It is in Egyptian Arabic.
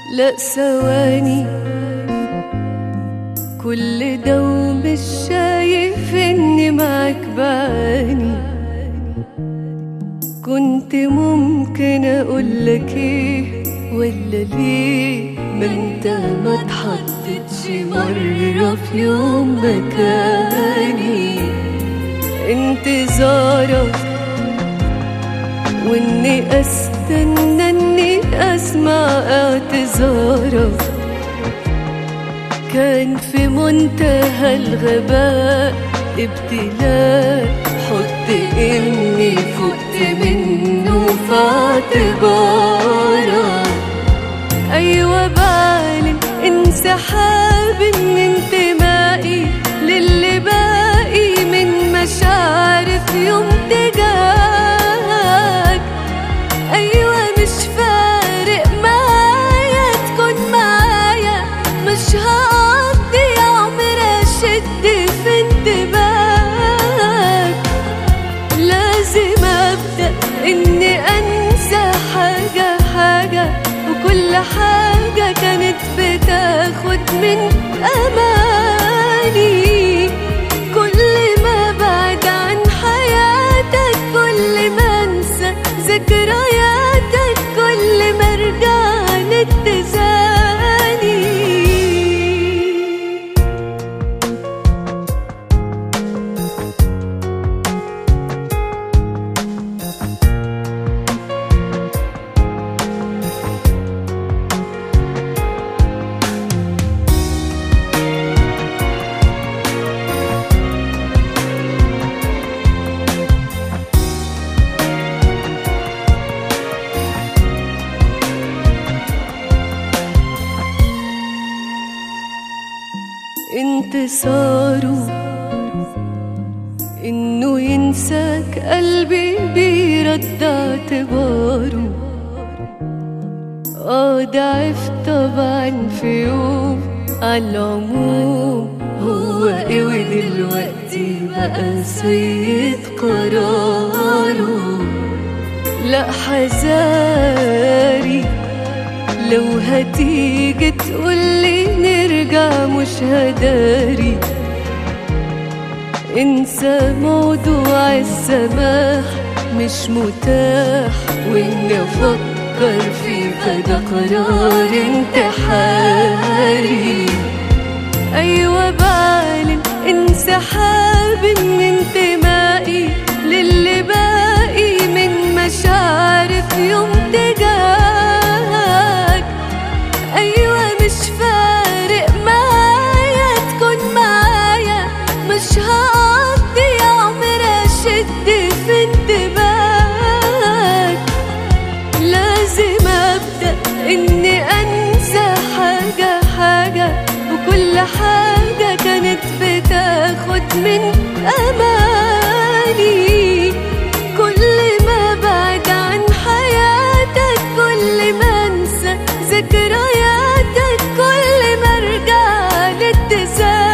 لا ثواني كل ده ومش شايف اني معاك بعاني كنت ممكن اقولك ايه ولا ليه ما انت ما اتحطتش مرة في يوم مكاني انتظارك واني استنى اني اسمع اعتذارك كان في منتهى الغباء ابتلاء حط اني فقت منه في اعتبارك ايوه بعلن انسحاب من انتمائي للي باقي من مشاعر في يوم تجاهك ايوه مش فارق معايا تكون معايا مش هقضي عمر اشد في انتباهك لازم ابدا اني انسى حاجه حاجه وكل حاجه كانت بتاخد من اماني كل ما بعد عن حياتك كل ما انسى ذكرياتك كل ما ارجع لاتزاني انتصاره انه ينساك قلبي بيرد اعتباره اه ضعف طبعا في يوم عالعموم هو ايه ودلوقتي بقى سيد قراره لا حذاري لو هتيجي تقولي نرجع مش هداري انسى موضوع السماح مش متاح واني افكر فيك ده قرار انتحاري ايوه بعلن انسحاب من انتمائي للي باقي من مشاعر في يوم تجاهك ايوه مش فارق معايا تكون معايا مش هقضي عمر اشد في انتباهك لازم ابدا اني انسى حاجه حاجه وكل حاجه كانت بتاخد من اماني كل ما بعد عن حياتك كل ما انسى ذكرياتك كل ما ارجع لاتزاني